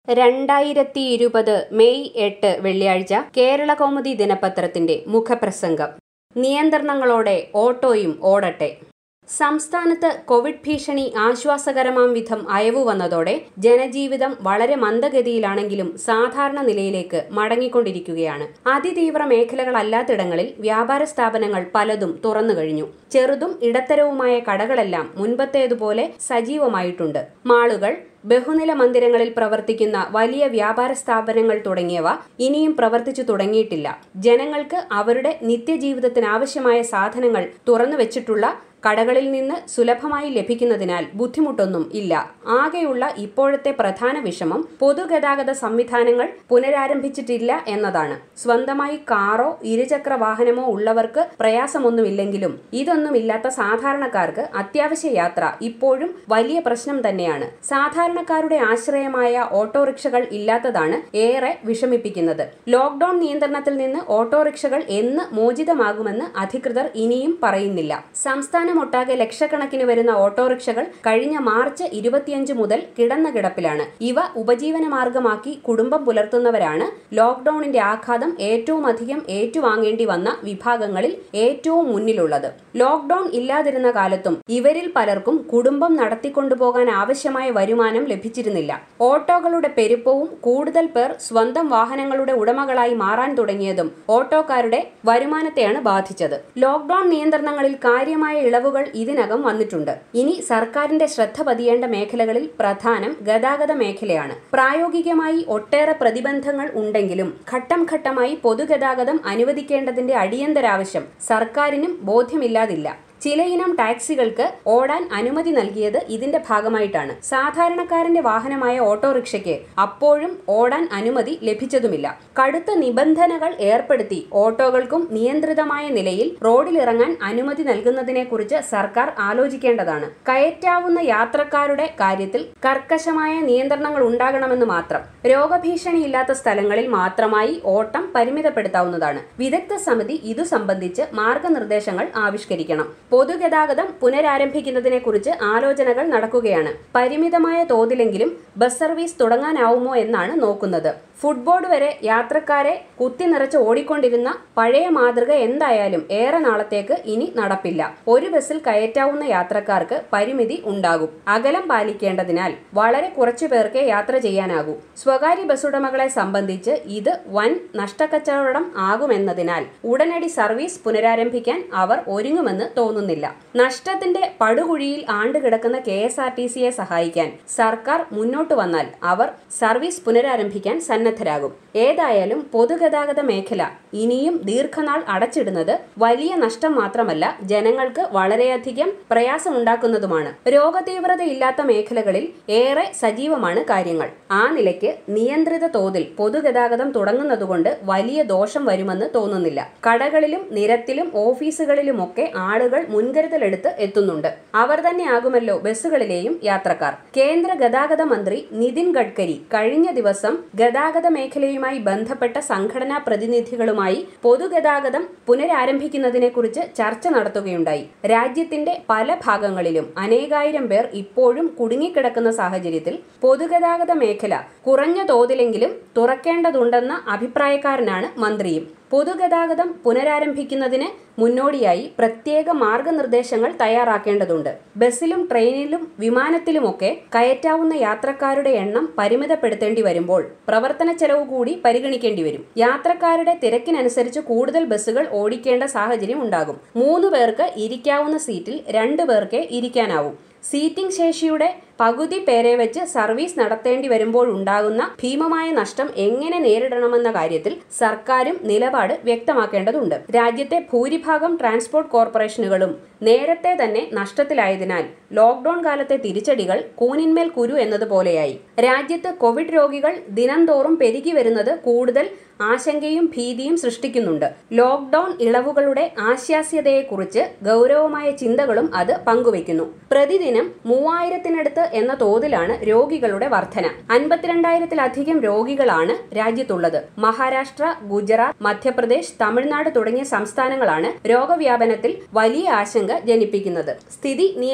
രണ്ടായിരത്തി ഇരുപത് മെയ് എട്ട് വെള്ളിയാഴ്ച കേരള കൗമുദി ദിനപത്രത്തിന്റെ മുഖപ്രസംഗം നിയന്ത്രണങ്ങളോടെ ഓട്ടോയും ഓടട്ടെ സംസ്ഥാനത്ത് കോവിഡ് ഭീഷണി ആശ്വാസകരമാം വിധം അയവു വന്നതോടെ ജനജീവിതം വളരെ മന്ദഗതിയിലാണെങ്കിലും സാധാരണ നിലയിലേക്ക് മടങ്ങിക്കൊണ്ടിരിക്കുകയാണ് അതിതീവ്ര മേഖലകളല്ലാത്തിടങ്ങളിൽ വ്യാപാര സ്ഥാപനങ്ങൾ പലതും തുറന്നു കഴിഞ്ഞു ചെറുതും ഇടത്തരവുമായ കടകളെല്ലാം മുൻപത്തേതുപോലെ സജീവമായിട്ടുണ്ട് മാളുകൾ ബഹുനില മന്ദിരങ്ങളിൽ പ്രവർത്തിക്കുന്ന വലിയ വ്യാപാര സ്ഥാപനങ്ങൾ തുടങ്ങിയവ ഇനിയും പ്രവർത്തിച്ചു തുടങ്ങിയിട്ടില്ല ജനങ്ങൾക്ക് അവരുടെ നിത്യജീവിതത്തിനാവശ്യമായ സാധനങ്ങൾ തുറന്നു വെച്ചിട്ടുള്ള കടകളിൽ നിന്ന് സുലഭമായി ലഭിക്കുന്നതിനാൽ ബുദ്ധിമുട്ടൊന്നും ഇല്ല ആകെയുള്ള ഇപ്പോഴത്തെ പ്രധാന വിഷമം പൊതുഗതാഗത സംവിധാനങ്ങൾ പുനരാരംഭിച്ചിട്ടില്ല എന്നതാണ് സ്വന്തമായി കാറോ ഇരുചക്ര വാഹനമോ ഉള്ളവർക്ക് പ്രയാസമൊന്നുമില്ലെങ്കിലും ഇതൊന്നുമില്ലാത്ത സാധാരണക്കാർക്ക് അത്യാവശ്യ യാത്ര ഇപ്പോഴും വലിയ പ്രശ്നം തന്നെയാണ് സാധാരണക്കാരുടെ ആശ്രയമായ ഓട്ടോറിക്ഷകൾ ഇല്ലാത്തതാണ് ഏറെ വിഷമിപ്പിക്കുന്നത് ലോക്ഡൌൺ നിയന്ത്രണത്തിൽ നിന്ന് ഓട്ടോറിക്ഷകൾ എന്ന് മോചിതമാകുമെന്ന് അധികൃതർ ഇനിയും പറയുന്നില്ല സംസ്ഥാന സംസ്ഥാനമൊട്ടാകെ ലക്ഷക്കണക്കിന് വരുന്ന ഓട്ടോറിക്ഷകൾ കഴിഞ്ഞ മാർച്ച് ഇരുപത്തിയഞ്ച് മുതൽ കിടന്ന കിടപ്പിലാണ് ഇവ ഉപജീവന മാർഗമാക്കി കുടുംബം പുലർത്തുന്നവരാണ് ലോക്ഡൌണിന്റെ ആഘാതം ഏറ്റവും അധികം ഏറ്റുവാങ്ങേണ്ടി വന്ന വിഭാഗങ്ങളിൽ ഏറ്റവും മുന്നിലുള്ളത് ലോക്ഡൌൺ ഇല്ലാതിരുന്ന കാലത്തും ഇവരിൽ പലർക്കും കുടുംബം നടത്തിക്കൊണ്ടുപോകാൻ ആവശ്യമായ വരുമാനം ലഭിച്ചിരുന്നില്ല ഓട്ടോകളുടെ പെരുപ്പവും കൂടുതൽ പേർ സ്വന്തം വാഹനങ്ങളുടെ ഉടമകളായി മാറാൻ തുടങ്ങിയതും ഓട്ടോക്കാരുടെ വരുമാനത്തെയാണ് ബാധിച്ചത് ലോക്ഡൌൺ നിയന്ത്രണങ്ങളിൽ കാര്യമായ ഇളവുകൾ ഇതിനകം വന്നിട്ടുണ്ട് ഇനി സർക്കാരിന്റെ ശ്രദ്ധ പതിയേണ്ട മേഖലകളിൽ പ്രധാനം ഗതാഗത മേഖലയാണ് പ്രായോഗികമായി ഒട്ടേറെ പ്രതിബന്ധങ്ങൾ ഉണ്ടെങ്കിലും ഘട്ടം ഘട്ടമായി പൊതുഗതാഗതം അനുവദിക്കേണ്ടതിന്റെ അടിയന്തരാവശ്യം സർക്കാരിനും ബോധ്യമില്ലാതില്ല ചിലയിനം ടാക്സികൾക്ക് ഓടാൻ അനുമതി നൽകിയത് ഇതിന്റെ ഭാഗമായിട്ടാണ് സാധാരണക്കാരന്റെ വാഹനമായ ഓട്ടോറിക്ഷയ്ക്ക് അപ്പോഴും ഓടാൻ അനുമതി ലഭിച്ചതുമില്ല കടുത്ത നിബന്ധനകൾ ഏർപ്പെടുത്തി ഓട്ടോകൾക്കും നിയന്ത്രിതമായ നിലയിൽ റോഡിലിറങ്ങാൻ അനുമതി നൽകുന്നതിനെക്കുറിച്ച് സർക്കാർ ആലോചിക്കേണ്ടതാണ് കയറ്റാവുന്ന യാത്രക്കാരുടെ കാര്യത്തിൽ കർക്കശമായ നിയന്ത്രണങ്ങൾ ഉണ്ടാകണമെന്ന് മാത്രം രോഗഭീഷണിയില്ലാത്ത സ്ഥലങ്ങളിൽ മാത്രമായി ഓട്ടം പരിമിതപ്പെടുത്താവുന്നതാണ് വിദഗ്ധ സമിതി ഇതു സംബന്ധിച്ച് മാർഗനിർദ്ദേശങ്ങൾ ആവിഷ്കരിക്കണം പൊതുഗതാഗതം പുനരാരംഭിക്കുന്നതിനെക്കുറിച്ച് ആലോചനകൾ നടക്കുകയാണ് പരിമിതമായ തോതിലെങ്കിലും ബസ് സർവീസ് തുടങ്ങാനാവുമോ എന്നാണ് നോക്കുന്നത് ഫുട്ബോർഡ് വരെ യാത്രക്കാരെ കുത്തി നിറച്ച് ഓടിക്കൊണ്ടിരുന്ന പഴയ മാതൃക എന്തായാലും ഏറെ നാളത്തേക്ക് ഇനി നടപ്പില്ല ഒരു ബസ്സിൽ കയറ്റാവുന്ന യാത്രക്കാർക്ക് പരിമിതി ഉണ്ടാകും അകലം പാലിക്കേണ്ടതിനാൽ വളരെ കുറച്ചു പേർക്കേ യാത്ര ചെയ്യാനാകൂ സ്വകാര്യ ബസ് ഉടമകളെ സംബന്ധിച്ച് ഇത് വൻ നഷ്ടക്കച്ചവടം ആകുമെന്നതിനാൽ ഉടനടി സർവീസ് പുനരാരംഭിക്കാൻ അവർ ഒരുങ്ങുമെന്ന് തോന്നുന്നില്ല നഷ്ടത്തിന്റെ പടുകുഴിയിൽ ആണ്ടുകിടക്കുന്ന കെ എസ് ആർ ടി സിയെ സഹായിക്കാൻ സർക്കാർ മുന്നോട്ട് വന്നാൽ അവർ സർവീസ് പുനരാരംഭിക്കാൻ സന്നദ്ധരാകും ഏതായാലും പൊതുഗതാഗത മേഖല ഇനിയും ദീർഘനാൾ അടച്ചിടുന്നത് വലിയ നഷ്ടം മാത്രമല്ല ജനങ്ങൾക്ക് വളരെയധികം പ്രയാസമുണ്ടാക്കുന്നതുമാണ് രോഗതീവ്രതയില്ലാത്ത മേഖലകളിൽ ഏറെ സജീവമാണ് കാര്യങ്ങൾ ആ നിലയ്ക്ക് നിയന്ത്രിത തോതിൽ പൊതുഗതാഗതം തുടങ്ങുന്നതുകൊണ്ട് വലിയ ദോഷം വരുമെന്ന് തോന്നുന്നില്ല കടകളിലും നിരത്തിലും ഓഫീസുകളിലുമൊക്കെ ആളുകൾ മുൻകരുതലെടുത്ത് എത്തുന്നുണ്ട് അവർ തന്നെയാകുമല്ലോ ബസ്സുകളിലെയും യാത്രക്കാർ കേന്ദ്ര ഗതാഗത മന്ത്രി നിതിൻ ഗഡ്കരി കഴിഞ്ഞ ദിവസം ഗതാഗത മേഖലയുമായി ബന്ധപ്പെട്ട സംഘടനാ പ്രതിനിധികളുമായി പൊതുഗതാഗതം പുനരാരംഭിക്കുന്നതിനെക്കുറിച്ച് ചർച്ച നടത്തുകയുണ്ടായി രാജ്യത്തിന്റെ പല ഭാഗങ്ങളിലും അനേകായിരം പേർ ഇപ്പോഴും കുടുങ്ങിക്കിടക്കുന്ന സാഹചര്യത്തിൽ പൊതുഗതാഗത മേഖല കുറഞ്ഞ തോതിലെങ്കിലും തുറക്കേണ്ടതുണ്ടെന്ന അഭിപ്രായക്കാരനാണ് മന്ത്രിയും പൊതുഗതാഗതം പുനരാരംഭിക്കുന്നതിന് മുന്നോടിയായി പ്രത്യേക മാർഗനിർദ്ദേശങ്ങൾ തയ്യാറാക്കേണ്ടതുണ്ട് ബസ്സിലും ട്രെയിനിലും വിമാനത്തിലുമൊക്കെ കയറ്റാവുന്ന യാത്രക്കാരുടെ എണ്ണം പരിമിതപ്പെടുത്തേണ്ടി വരുമ്പോൾ പ്രവർത്തന ചെലവ് കൂടി പരിഗണിക്കേണ്ടി വരും യാത്രക്കാരുടെ തിരക്കിനനുസരിച്ച് കൂടുതൽ ബസ്സുകൾ ഓടിക്കേണ്ട സാഹചര്യം ഉണ്ടാകും മൂന്ന് പേർക്ക് ഇരിക്കാവുന്ന സീറ്റിൽ രണ്ടു പേർക്കേ ഇരിക്കാനാവൂ സീറ്റിംഗ് ശേഷിയുടെ പകുതി പേരെ വെച്ച് സർവീസ് നടത്തേണ്ടി വരുമ്പോൾ ഉണ്ടാകുന്ന ഭീമമായ നഷ്ടം എങ്ങനെ നേരിടണമെന്ന കാര്യത്തിൽ സർക്കാരും നിലപാട് വ്യക്തമാക്കേണ്ടതുണ്ട് രാജ്യത്തെ ഭൂരിഭാഗം ട്രാൻസ്പോർട്ട് കോർപ്പറേഷനുകളും നേരത്തെ തന്നെ നഷ്ടത്തിലായതിനാൽ ലോക്ഡൌൺ കാലത്തെ തിരിച്ചടികൾ കൂനിന്മേൽ കുരു എന്നതുപോലെയായി രാജ്യത്ത് കോവിഡ് രോഗികൾ ദിനം തോറും പെരുകി വരുന്നത് കൂടുതൽ ആശങ്കയും ഭീതിയും സൃഷ്ടിക്കുന്നുണ്ട് ലോക്ഡൌൺ ഇളവുകളുടെ ആശ്വാസ്യതയെക്കുറിച്ച് ഗൗരവമായ ചിന്തകളും അത് പങ്കുവയ്ക്കുന്നു പ്രതിദിനം മൂവായിരത്തിനടുത്ത് എന്ന തോതിലാണ് രോഗികളുടെ വർധന അൻപത്തിരണ്ടായിരത്തിലധികം രോഗികളാണ് രാജ്യത്തുള്ളത് മഹാരാഷ്ട്ര ഗുജറാത്ത് മധ്യപ്രദേശ് തമിഴ്നാട് തുടങ്ങിയ സംസ്ഥാനങ്ങളാണ് രോഗവ്യാപനത്തിൽ വലിയ ആശങ്ക ജനിപ്പിക്കുന്നത് സ്ഥിതി നിയന്ത്രിക്കാൻ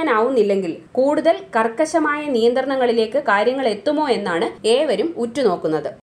നിയന്ത്രിക്കാനാവുന്നില്ലെങ്കിൽ കൂടുതൽ കർക്കശമായ നിയന്ത്രണങ്ങളിലേക്ക് കാര്യങ്ങൾ എത്തുമോ എന്നാണ് ഏവരും ഉറ്റുനോക്കുന്നത്